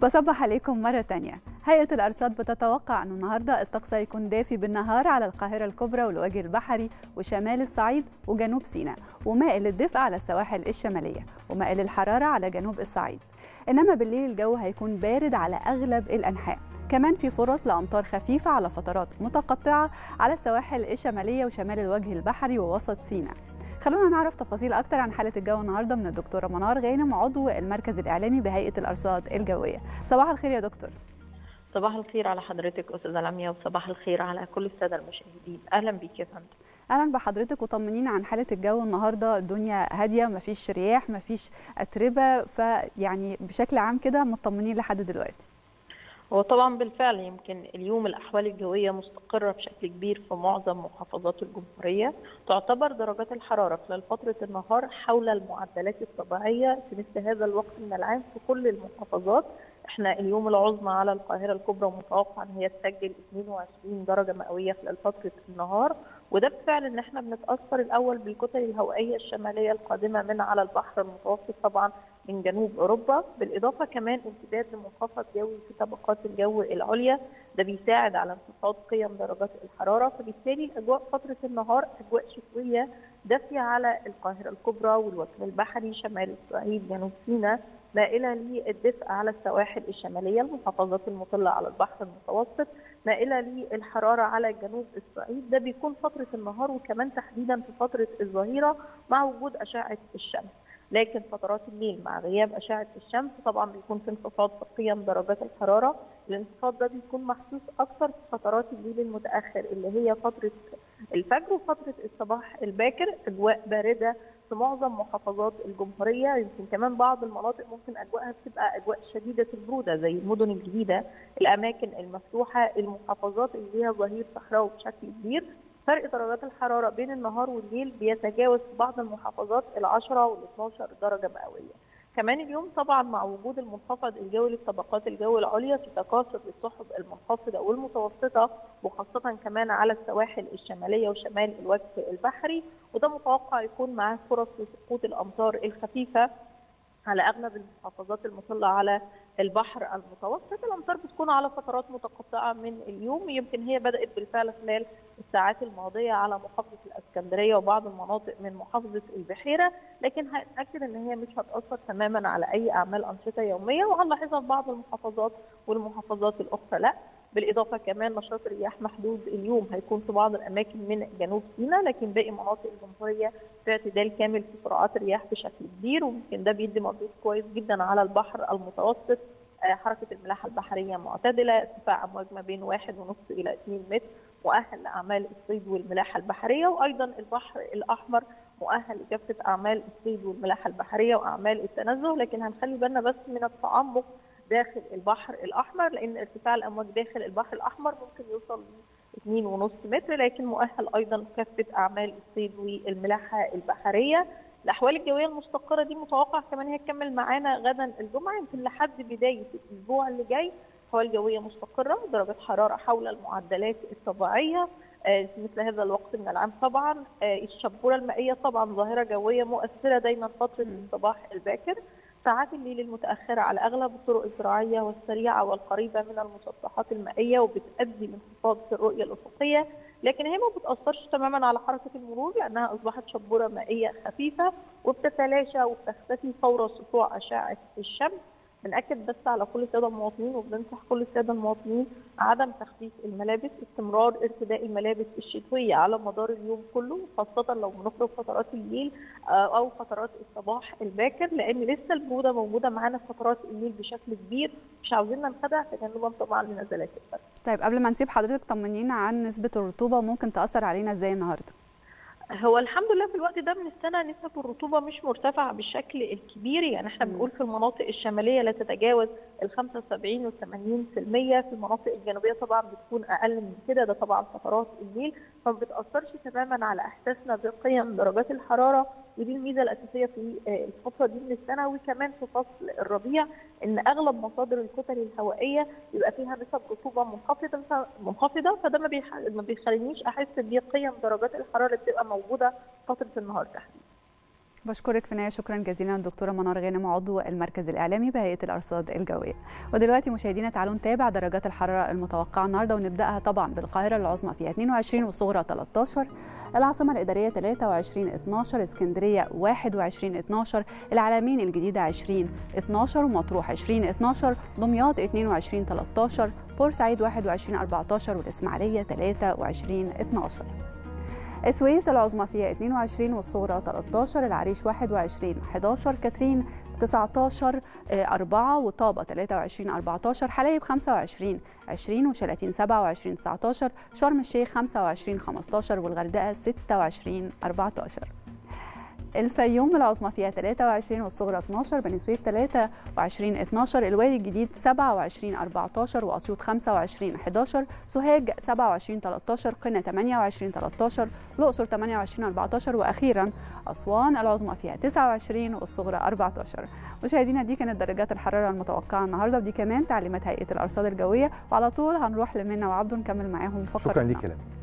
بصبح عليكم مرة تانية هيئة الأرصاد بتتوقع أن النهاردة الطقس هيكون دافي بالنهار على القاهرة الكبرى والوجه البحري وشمال الصعيد وجنوب سيناء ومائل الدفء على السواحل الشمالية ومائل الحرارة على جنوب الصعيد إنما بالليل الجو هيكون بارد على أغلب الأنحاء كمان في فرص لأمطار خفيفة على فترات متقطعة على السواحل الشمالية وشمال الوجه البحري ووسط سيناء خلونا نعرف تفاصيل أكتر عن حالة الجو النهاردة من الدكتورة منار غانم عضو المركز الإعلامي بهيئة الأرصاد الجوية صباح الخير يا دكتور صباح الخير على حضرتك استاذه لميا وصباح الخير على كل الساده المشاهدين اهلا بيك يا فندم اهلا بحضرتك وطمنينا عن حاله الجو النهارده الدنيا هاديه مفيش رياح مفيش اتربه فيعني بشكل عام كده مطمنين لحد دلوقتي هو طبعا بالفعل يمكن اليوم الاحوال الجويه مستقره بشكل كبير في معظم محافظات الجمهوريه تعتبر درجات الحراره خلال فتره النهار حول المعدلات الطبيعيه في مثل هذا الوقت من العام في كل المحافظات احنا اليوم العظمى على القاهره الكبرى متوقع ان هي تسجل 22 درجه مئويه خلال فتره النهار وده بفعل ان احنا بنتاثر الاول بالكتل الهوائيه الشماليه القادمه من على البحر المتوسط طبعا من جنوب اوروبا بالاضافه كمان امتداد لمنخفض جوي في طبقات الجو العليا ده بيساعد على انخفاض قيم درجات الحراره فبالتالي الاجواء فتره النهار اجواء شتويه دافيه على القاهره الكبرى والوجه البحري شمال الصعيد جنوب سيناء مائله للدفء على السواحل الشماليه المحافظات المطله على البحر المتوسط مائله للحراره على جنوب الصعيد ده بيكون فتره النهار وكمان تحديدا في فتره الظهيره مع وجود اشعه الشمس لكن فترات الليل مع غياب اشعه الشمس طبعا بيكون في انخفاض في قيم درجات الحراره الانخفاض ده بيكون محسوس اكثر في فترات الليل المتاخر اللي هي فتره الفجر وفتره الصباح الباكر اجواء بارده في معظم محافظات الجمهوريه يمكن كمان بعض المناطق ممكن اجواءها بتبقى اجواء شديده البروده زي المدن الجديده الاماكن المفتوحه المحافظات اللي فيها ظهير صحراوي بشكل كبير فرق درجات الحراره بين النهار والليل بيتجاوز في بعض المحافظات ال 10 وال 12 درجه مئويه. كمان اليوم طبعا مع وجود المنخفض الجوي للطبقات الجو العليا في تكاثر للسحب المنخفضه والمتوسطه وخاصه كمان على السواحل الشماليه وشمال الوجه البحري وده متوقع يكون معاه فرص لسقوط الامطار الخفيفه على اغلب المحافظات المطله على البحر المتوسط الامطار بتكون على فترات متقطعه من اليوم يمكن هي بدات بالفعل خلال الساعات الماضيه على محافظه الاسكندريه وبعض المناطق من محافظه البحيره لكن هنأكد ان هي مش هتاثر تماما على اي اعمال انشطه يوميه وهنلاحظها في بعض المحافظات والمحافظات الاخرى لا بالاضافه كمان نشاط رياح محدود اليوم هيكون في بعض الاماكن من جنوب سيناء لكن باقي مناطق الجمهوريه في اعتدال كامل في سرعات الرياح بشكل كبير ويمكن ده بيدي مردود كويس جدا على البحر المتوسط حركه الملاحه البحريه معتدله ارتفاع امواج ما بين واحد ونص الى 2 متر مؤهل لاعمال الصيد والملاحه البحريه وايضا البحر الاحمر مؤهل لكافه اعمال الصيد والملاحه البحريه واعمال التنزه لكن هنخلي بالنا بس من التعمق داخل البحر الاحمر لان ارتفاع الامواج داخل البحر الاحمر ممكن يوصل ل 2.5 متر لكن مؤهل ايضا لكافه اعمال الصيد والملاحه البحريه الاحوال الجويه المستقره دي متوقع كمان هي تكمل معانا غدا الجمعه يمكن لحد بدايه الاسبوع اللي جاي احوال جويه مستقره درجات حراره حول المعدلات الطبيعيه في مثل هذا الوقت من العام طبعا الشبوره المائيه طبعا ظاهره جويه مؤثره دايما فتره الصباح الباكر ساعات الليل المتأخرة على أغلب الطرق الزراعية والسريعة والقريبة من المسطحات المائية وبتؤدي لانخفاض في الرؤية الأفقية لكن هي ما بتأثرش تماما على حركة المرور لأنها أصبحت شبورة مائية خفيفة وبتتلاشى وبتختفي فور سطوع أشعة الشمس بنأكد بس على كل السادة المواطنين وبننصح كل السادة المواطنين عدم تخفيف الملابس استمرار ارتداء الملابس الشتوية على مدار اليوم كله خاصة لو بنخرج فترات الليل أو فترات الصباح الباكر لأن لسه البرودة موجودة معانا في فترات الليل بشكل كبير مش عاوزين ننخدع تجنبا طبعا لنزلات البرد. طيب قبل ما نسيب حضرتك طمنينا عن نسبة الرطوبة ممكن تأثر علينا ازاي النهارده؟ هو الحمد لله في الوقت ده من السنه نسب الرطوبه مش مرتفعه بالشكل الكبير يعني احنا بنقول في المناطق الشماليه لا تتجاوز ال 75 و 80% في المناطق الجنوبيه طبعا بتكون اقل من كده ده طبعا فترات الليل فما بتاثرش تماما على احساسنا بقيم درجات الحراره ودي الميزه الاساسيه في الفتره دي من السنه وكمان في فصل الربيع ان اغلب مصادر الكتل الهوائيه يبقى فيها نسب رطوبه منخفضه منخفضه فده ما ما بيخلينيش احس بقيم درجات الحراره اللي بتبقى موجوده فتره النهار تحديدا. بشكرك في النهايه شكرا جزيلا الدكتوره منار غانم عضو المركز الاعلامي بهيئه الارصاد الجويه ودلوقتي مشاهدينا تعالوا نتابع درجات الحراره المتوقعه النهارده ونبداها طبعا بالقاهره العظمى فيها 22 والصغرى 13 العاصمه الاداريه 23 12 اسكندريه 21 12 العلمين الجديده 20 12 ومطروح 20 12 دمياط 22 13 بورسعيد 21 14 والاسماعيليه 23 12 السويس العظمى فيها 22 والصغرى 13 العريش 21 11 كاترين 19 4 وطابة 23 14 حلايب 25 20 وشلاتين 27 19 شرم الشيخ 25 15 والغردقة 26 14 الفيوم العظمى فيها 23 والصغرى 12 بني سويف 23 12 الوادي الجديد 27 14 واسيوط 25 11 سوهاج 27 13 قنا 28 13 الاقصر 28 14 واخيرا اسوان العظمى فيها 29 والصغرى 14 مشاهدينا دي كانت درجات الحراره المتوقعه النهارده ودي كمان تعليمات هيئه الارصاد الجويه وعلى طول هنروح لمنى وعبده نكمل معاهم فقره شكرا ليك يا